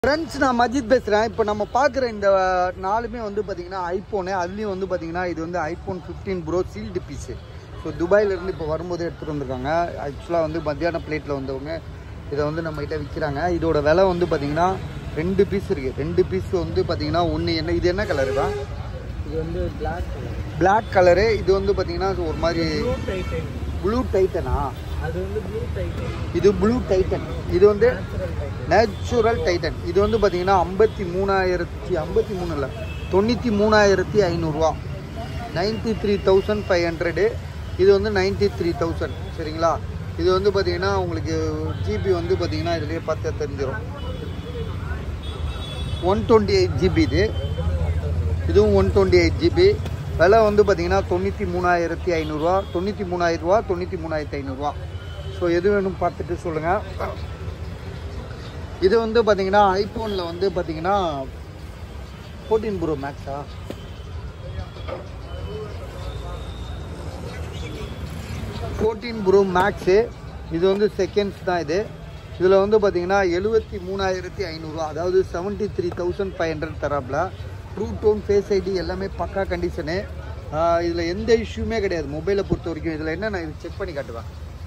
friends நான் மஜித் பேசுகிறேன் இப்போ நம்ம பார்க்குற இந்த நாலுமே வந்து பார்த்தீங்கன்னா ஐஃபோனு அதுலேயும் வந்து பார்த்தீங்கன்னா இது வந்து iPhone fifteen pro sealed piece so துபாயிலேருந்து இப்போ வரும்போது எடுத்துகிட்டு வந்திருக்காங்க ஆக்சுவலாக வந்து மத்தியான பிளேட்டில் வந்தவங்க இதை வந்து நம்மகிட்ட விற்கிறாங்க இதோட விலை வந்து பார்த்தீங்கன்னா ரெண்டு பீஸ் இருக்குது ரெண்டு பீஸ் வந்து பார்த்தீங்கன்னா ஒன்று என்ன இது என்ன கலரு தான் இது வந்து பிளாக் கலர் பிளாக் கலரு இது வந்து பார்த்தீங்கன்னா ஒரு மாதிரி ப்ளூ டைட்டன் ப்ளூ டைட்டனா அது வந்து ப்ளூ டைட்டன் இது ப்ளூ டைட்டன் இது வந்து நேச்சுரல் டைட்டன் நேச்சுரல் டைட்டன் இது வந்து பார்த்தீங்கன்னா ஐம்பத்தி மூணாயிரத்தி ஐம்பத்தி மூணு இல்லை தொண்ணூற்றி மூணாயிரத்தி ஐநூறுரூவா ninety three thousand five hundred இது வந்து நைன்ட்டி த்ரீ தௌசண்ட் சரிங்களா இது வந்து பார்த்தீங்கன்னா உங்களுக்கு ஜிபி வந்து பார்த்தீங்கன்னா இதுலேயே பார்த்து தெரிஞ்சிடும் ஒன் டுவெண்ட்டி எயிட் ஜிபி இது இதுவும் ஒன் டுவெண்ட்டி எயிட் ஜிபி விலை வந்து பார்த்தீங்கன்னா தொண்ணூற்றி மூணாயிரத்தி ஐநூறுரூவா தொண்ணூற்றி மூணாயிரரூவா தொண்ணூற்றி மூணாயிரத்தி ஐநூறுரூவா ஸோ எது வேணும் பார்த்துட்டு சொல்லுங்கள் இது வந்து பார்த்தீங்கன்னா ஐஃபோனில் வந்து பார்த்தீங்கன்னா ஃபோர்டீன் ப்ரோ மேக்ஸா ஃபோர்டீன் ப்ரோ மேக்ஸு இது வந்து செகண்ட்ஸ் தான் இது இதில் வந்து பார்த்தீங்கன்னா எழுபத்தி மூணாயிரத்தி ஐநூறுரூவா அதாவது seventy three thousand five hundred தராப்புல ட்ரூ டோன் ஃபேஸ் ஐடி எல்லாமே பக்கா கண்டிஷனு இதில் எந்த இஷ்யூமே கிடையாது மொபைலை பொறுத்த வரைக்கும் இதில் என்ன நான் இது செக் பண்ணி காட்டுவேன்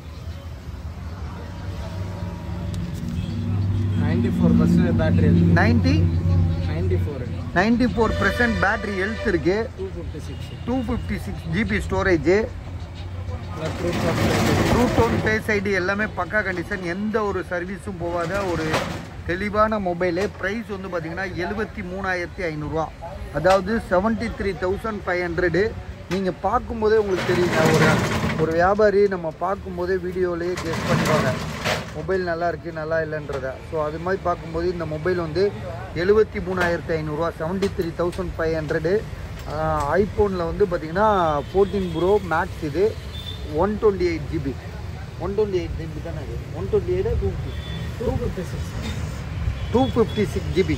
ninety four percent battery ninety ninety four ninety four percent battery health இருக்குது two fifty six two fifty six GB storage proof of true tone face ID எல்லாமே பக்கா கண்டிஷன் எந்த ஒரு சர்வீஸும் போகாத ஒரு தெளிவான மொபைலு ப்ரைஸ் வந்து பார்த்தீங்கன்னா எழுபத்தி மூணாயிரத்தி ஐநூறுரூவா அதாவது seventy three thousand five hundred நீங்கள் பார்க்கும்போதே உங்களுக்கு தெரியுங்க ஒரு ஒரு வியாபாரி நம்ம பார்க்கும்போதே வீடியோலேயே கெஸ் பண்ணிடுவாங்க மொபைல் நல்லா இருக்குது நல்லா இல்லைன்றத ஸோ அது மாதிரி பார்க்கும்போது இந்த மொபைல் வந்து எழுபத்தி மூணாயிரத்தி ஐநூறுரூவா seventy three thousand five hundred ஐஃபோனில் வந்து பார்த்தீங்கன்னா ஃபோர்டீன் ப்ரோ மேக்ஸ் இது one twenty eight GB one twenty eight GB தானே இது one twenty eight two two fifty six two fifty six GB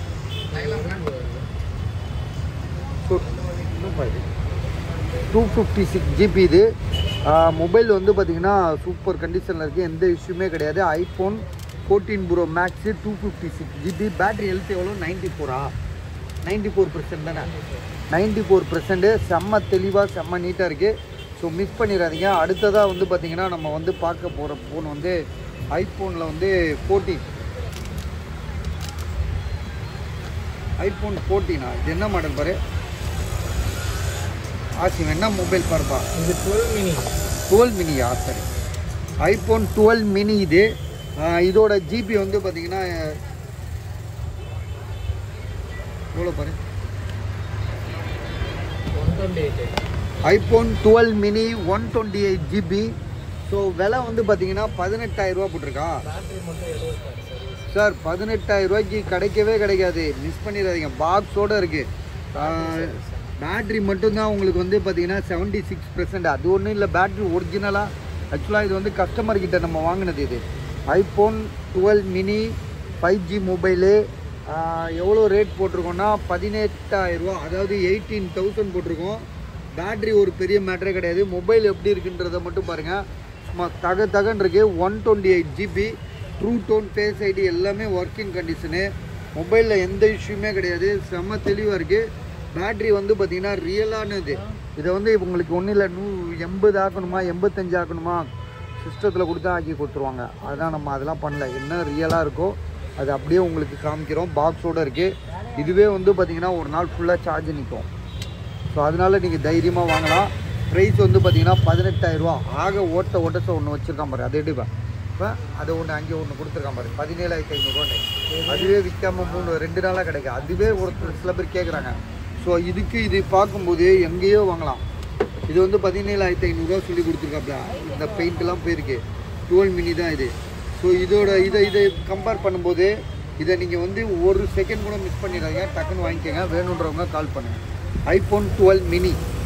two fifty six GB இது mobile வந்து பார்த்தீங்கன்னா super கண்டிஷனில் இருக்குது எந்த இஷ்யூமே கிடையாது iPhone fourteen pro max two fifty six GB battery health எவ்வளோ நைன்ட்டி ஃபோரா நைன்ட்டி ஃபோர் பர்சன்ட் தானே நைன்ட்டி ஃபோர் பர்சன்ட்டு செம்ம தெளிவாக செம்ம நீட்டாக இருக்குது ஸோ மிஸ் பண்ணிடாதீங்க அடுத்ததாக வந்து பார்த்தீங்கன்னா நம்ம வந்து பார்க்க போகிற ஃபோன் வந்து ஐஃபோனில் வந்து ஃபோர்டீன் ஐஃபோன் ஃபோர்டீனா இது என்ன மாடல் பாரு ஆசிம் என்ன மொபைல் பாருப்பா இது டுவெல் மினி டுவெல் மினியா சரி ஐஃபோன் டுவெல் மினி இது ஆஹ் இதோட ஜிபி வந்து பார்த்தீங்கன்னா எவ்வளோ பாரு one twenty eight iPhone twelve mini one twenty eight GB so விலை வந்து பார்த்தீங்கன்னா பதினெட்டாயிரரூவா போட்டிருக்கா பேட்டரி மட்டும் எழுபத்தாறு சர்வீஸ் சார் பதினெட்டாயிரம் ரூபாய்க்கு கிடைக்கவே கிடைக்காது மிஸ் பண்ணிடாதீங்க பாக்ஸோடு இருக்குது பேட்ரி மட்டும்தான் உங்களுக்கு வந்து பார்த்தீங்கன்னா செவன்ட்டி சிக்ஸ் பர்சன்ட் அது ஒன்றும் இல்லை பேட்ரி ஒரிஜினலாக ஆக்சுவலாக இது வந்து கஸ்டமர் கிட்ட நம்ம வாங்கினது இது iPhone twelve mini five G mobile எவ்வளோ ரேட் போட்டிருக்கோம்னா பதினெட்டாயிரரூவா அதாவது எயிட்டீன் தௌசண்ட் போட்டிருக்கோம் பேட்ரி ஒரு பெரிய மேட்டரே கிடையாது மொபைல் எப்படி இருக்குன்றதை மட்டும் பாருங்கள் சும்மா தக தகன் இருக்கு one twenty eight GB true tone face ID எல்லாமே ஒர்க்கிங் கண்டிஷனு மொபைலில் எந்த இஷ்யூமே கிடையாது செம்ம தெளிவாக இருக்குது பேட்ரி வந்து பார்த்திங்கன்னா ரியலானது இதை வந்து உங்களுக்கு ஒன்றும் இல்லை நூ எண்பது ஆக்கணுமா எண்பத்தஞ்சு ஆக்கணுமா சிஸ்டத்தில் கொடுத்தா ஆக்கி கொடுத்துருவாங்க அதான் நம்ம அதெல்லாம் பண்ணல என்ன ரியலாக இருக்கோ அது அப்படியே உங்களுக்கு காமிக்கிறோம் பாக்ஸோடு இருக்குது இதுவே வந்து பார்த்திங்கன்னா ஒரு நாள் ஃபுல்லாக சார்ஜ் நிற்கும் ஸோ அதனால நீங்கள் தைரியமாக வாங்கலாம் ப்ரைஸ் வந்து பார்த்தீங்கன்னா பதினெட்டாயிரரூவா ஆக ஓட்ட ஓட்டத்தை ஒன்று வச்சுருக்கான் பாரு அதை எடுப்பேன் இப்போ அதை ஒன்று அங்கே ஒன்று கொடுத்துருக்கான் பாரு பதினேழாயிரத்தி ஐநூறுரூவான்னு அதுவே விற்காம மூணு ரெண்டு நாளாக கிடைக்கும் அதுவே ஒருத்தர் சில பேர் கேட்குறாங்க ஸோ இதுக்கு இது பார்க்கும்போது எங்கேயோ வாங்கலாம் இது வந்து பதினேழாயிரத்தி ஐநூறுரூவா சொல்லி கொடுத்துருக்காப்ல இந்த பெயிண்ட்லாம் போயிருக்கு டுவெல் மினி தான் இது ஸோ இதோட இதை இதை கம்பேர் பண்ணும்போது இதை நீங்கள் வந்து ஒரு செகண்ட் கூட மிஸ் பண்ணிடாதீங்க டக்குன்னு வாங்கிக்கோங்க வேணுன்றவங்க கால் பண்ணுங்கள் ஐஃபோன் டுவெல் மினி